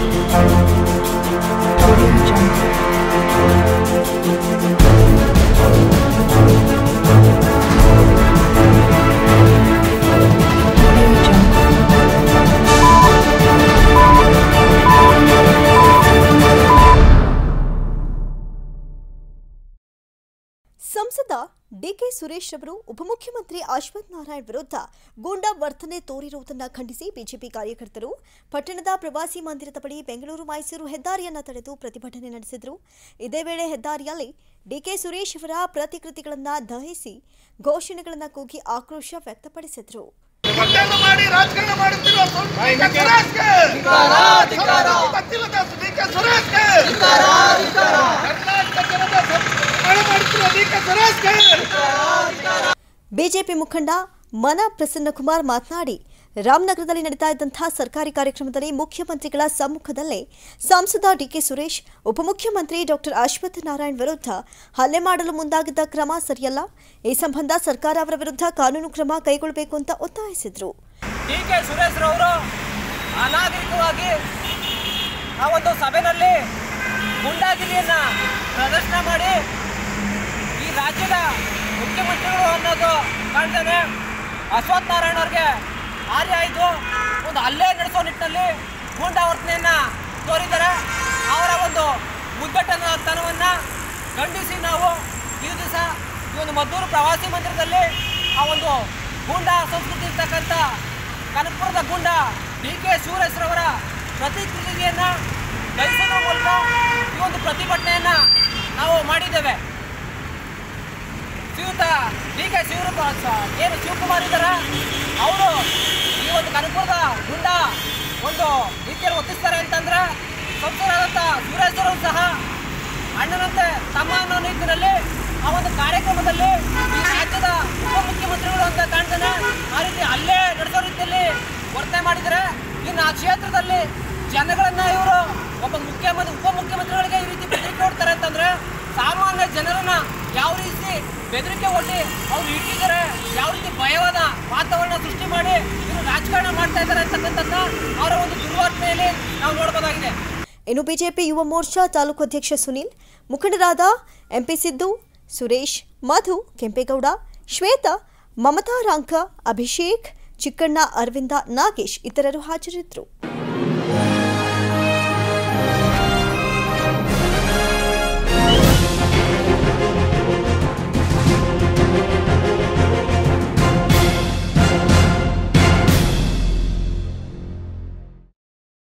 Audio Jungle. Audio Jungle. ಸಂಸದ ಡಿಕೆ ಸುರೇಶ್ ಅವರು ಉಪಮುಖ್ಯಮಂತ್ರಿ ಅಶ್ವಥ್ ನಾರಾಯಣ್ ವಿರುದ್ಧ ಗೂಂಡಾ ವರ್ತನೆ ತೋರಿರುವುದನ್ನ ಖಂಡಿಸಿ ಬಿಜೆಪಿ ಕಾರ್ಯಕರ್ತರು ಪಟ್ಟಣದ ಪ್ರವಾಸಿ ಮಂದಿರದ ಬಳಿ ಬೆಂಗಳೂರು ಮೈಸೂರು ಹೆದ್ದಾರಿಯನ್ನ ತಡೆದು ಪ್ರತಿಭಟನೆ ನಡೆಸಿದರು ಇದೇ ವೇಳೆ ಹೆದ್ದಾರಿಯಲ್ಲಿ ಡಿಕೆ ಸುರೇಶ್ ಅವರ ಪ್ರತಿಕೃತಿಗಳನ್ನ ದಹಿಸಿ ಘೋಷಣೆಗಳನ್ನ ಕೂಗಿ ಆಕ್ರೋಶ ವ್ಯಕ್ತಪಡಿಸಿದರು ಮತದಾನ ಮಾಡಿ ರಾಜಕಾರಣ ಮಾಡುತ್ತಿರುವ ಸ್ವಲ್ಪ ಡಿ ಕೆ ಸುರೇಶ್ಗೆ ಸಂಸ್ಕೃತಿ ಗೊತ್ತಿಲ್ಲದ ಡಿ ಕೆ ಸುರೇಶ್ಗೆ ಕರ್ನಾಟಕ ಜನತೆ ಸಂಸ್ಕೃತಿ ಮಾಡುತ್ತಿರುವ ಡಿ ಕೆ ಸುರೇಶ್ಗೆ ಬಿಜೆಪಿ ಮುಖಂಡ ಮನ ಪ್ರಸನ್ನಕುಮಾರ್ ಮಾತನಾಡಿ ರಾಮನಗರದಲ್ಲಿ ನಡೀತಾ ಇದ್ದಂತಹ ಸರ್ಕಾರಿ ಕಾರ್ಯಕ್ರಮದಲ್ಲಿ ಮುಖ್ಯಮಂತ್ರಿಗಳ ಸಮ್ಮುಖದಲ್ಲೇ ಸಂಸದ ಡಿಕೆ ಸುರೇಶ್ ಉಪಮುಖ್ಯಮಂತ್ರಿ ಡಾಕ್ಟರ್ ಅಶ್ವಥ್ ನಾರಾಯಣ್ ವಿರುದ್ಧ ಹಲ್ಲೆ ಮಾಡಲು ಮುಂದಾಗಿದ್ದ ಕ್ರಮ ಸರಿಯಲ್ಲ ಈ ಸಂಬಂಧ ಸರ್ಕಾರ ಅವರ ವಿರುದ್ಧ ಕಾನೂನು ಕ್ರಮ ಕೈಗೊಳ್ಳಬೇಕು ಅಂತ ಒತ್ತಾಯಿಸಿದರು ಡಿ ಕೆ ಸುರೇಶ್ ರವರು ಅನಾಗರಿಕವಾಗಿ ಆ ಒಂದು ಸಭೆಯಲ್ಲಿ ಗುಂಡಾಗಿರಿಯನ್ನ ಪ್ರದರ್ಶನ ಮಾಡಿ ಈ ರಾಜ್ಯದ ಮುಖ್ಯಮಂತ್ರಿಗಳು ಅನ್ನೋದು ಕಾಣ್ತಾನೆ ಅಶ್ವಥ್ ನಾರಾಯಣ ಅವ್ರಿಗೆ ಆರ್ಯ ಆಯಿತು ಒಂದು ಹಲ್ಲೆ ನಡೆಸೋ ನಿಟ್ಟಿನಲ್ಲಿ ಗೂಂಡಾವರ್ತನೆಯನ್ನ ತೋರಿದ್ದಾರೆ ಅವರ ಒಂದು ಮುಗ್ಗಟ್ಟತನವನ್ನು ಖಂಡಿಸಿ ನಾವು ಈ ದಿವಸ ಈ ಒಂದು ಮದ್ದೂರು ಪ್ರವಾಸಿ ಮಂದಿರದಲ್ಲಿ ಆ ಒಂದು ಗೂಂಡಾ ಸಂಸ್ಕೃತಿ ಇರ್ತಕ್ಕಂಥ ಕನಕಪುರದ ಗೂಂಡ ಡಿ ಕೆ ಶಿವರೇಶ್ವರವರ ಪ್ರತಿಕೃತಿಯನ್ನು ದಹಿಸೋದ್ರ ಮೂಲಕ ಈ ಒಂದು ಪ್ರತಿಭಟನೆಯನ್ನ ನಾವು ಮಾಡಿದ್ದೇವೆ ಶ್ರೀಯುತ ಡಿ ಕೆ ಶಿವರ ಏನು ಶಿವಕುಮಾರ್ ಇದ್ದಾರೆ ಅವರು ಈ ಒಂದು ಕನಕಪುರದ ಗುಂಡ ಒಂದು ರೀತಿಯಲ್ಲಿ ಒತ್ತಿಸ್ತಾರೆ ಅಂತಂದ್ರೆ ಸಂಸದರಾದಂಥ ಸುರೇಶ್ವರು ಸಹ ಅಣ್ಣನಂತೆ ತಮ್ಮ ಅನ್ನೋ ನಿಟ್ಟಿನಲ್ಲಿ ಆ ಒಂದು ಕಾರ್ಯಕ್ರಮದಲ್ಲಿ ಈ ರಾಜ್ಯದ ಉಪಮುಖ್ಯಮಂತ್ರಿಗಳು ಅಂತ ಕಾಣ್ತಾನೆ ಆ ರೀತಿ ಅಲ್ಲೇ ನಡೆಸೋ ರೀತಿಯಲ್ಲಿ ವರ್ತನೆ ಮಾಡಿದರೆ ಇನ್ನು ಆ ಕ್ಷೇತ್ರದಲ್ಲಿ ಜನಗಳನ್ನ ಇವರು ಒಬ್ಬ ಮುಖ್ಯಮಂತ್ರಿ ಉಪಮುಖ್ಯಮಂತ್ರಿಗಳಿಗೆ ಈ ರೀತಿ ಬೆದರಿಕೆ ಕೊಡ್ತಾರೆ ಅಂತಂದ್ರೆ ಸಾಮಾನ್ಯ ಜನರನ್ನ ಯಾವ ರೀತಿ ಬೆದರಿಕೆ ಒಡ್ಡಿ ಅವ್ರು ಇಟ್ಟಿದ್ದಾರೆ ಯಾವ ರೀತಿ ಭಯವಾದ ವಾತಾವರಣ ಸೃಷ್ಟಿ ಮಾಡಿ ಇವರು ರಾಜಕಾರಣ ಮಾಡ್ತಾ ಇದ್ದಾರೆ ಅಂತಕ್ಕಂಥದ್ದನ್ನ ಅವರ ಒಂದು ದುರ್ವರ್ತನೆಯಲ್ಲಿ ನಾವು ನೋಡ್ಬೋದಾಗಿದೆ ಇನ್ನು ಬಿಜೆಪಿ ಯುವ ಮೋರ್ಚಾ ತಾಲೂಕು ಅಧ್ಯಕ್ಷ ಸುನೀಲ್ ಮುಖಂಡರಾದ ಎಂಪಿ ಸಿದ್ದು ಸುರೇಶ್ ಮಧು ಕೆಂಪೇಗೌಡ ಶ್ವೇತಾ ಮಮತಾ ರಾಂಕ ಅಭಿಷೇಕ್ ಚಿಕ್ಕಣ್ಣ ಅರವಿಂದ ನಾಗೇಶ್ ಇತರರು ಹಾಜರಿದ್ದರು